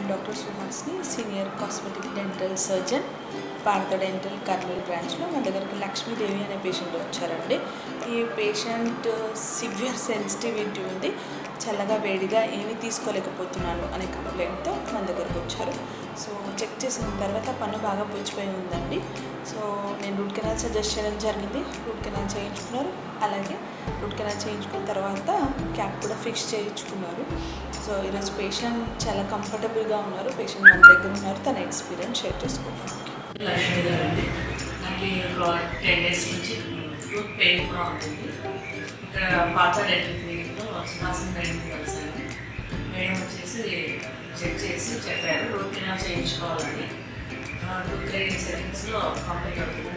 I'm doctor Suhasini senior cosmetic dental surgeon Bharath dental Kurnool బ్రాంచ్లో మా దగ్గరికి లక్ష్మీదేవి అనే పేషెంట్ వచ్చారండి ఈ పేషెంట్ సివియర్ సెన్సిటివిటీ ఉంది చల్లగా వేడిగా ఏమీ తీసుకోలేకపోతున్నాను అనే కంప్లైంట్తో మన దగ్గరకు వచ్చారు సో చెక్ చేసిన తర్వాత పన్ను బాగా పుచ్చిపోయి ఉందండి సో నేను రూట్ కెనాల్ సజెస్ట్ చేయడం జరిగింది రూట్ కెనాల్ చేయించుకున్నారు అలాగే రూట్ కెనాల్ చేయించుకున్న తర్వాత క్యాప్ కూడా ఫిక్స్ చేయించుకున్నారు సో ఈరోజు పేషెంట్ చాలా కంఫర్టబుల్గా ఉన్నారు పేషెంట్ మన దగ్గర ఉన్నారు తన ఎక్స్పీరియన్స్ షేర్ చేసుకున్నాను లక్ష్మి గారు అండి నాకు టెన్ డేస్ నుంచి టూత్ పెయిన్ కూడా ఉంటుంది ఇక్కడ పాత డెంటల్ క్లినిక్లో సుహాసిని మేడం కలిసాను మేడం వచ్చేసి చెక్ చేసి చెప్పారు రూట్ కెనాల్ చేయించుకోవాలని టూ త్రీ సెకండ్స్లో కంప్లీట్ అవుతుంది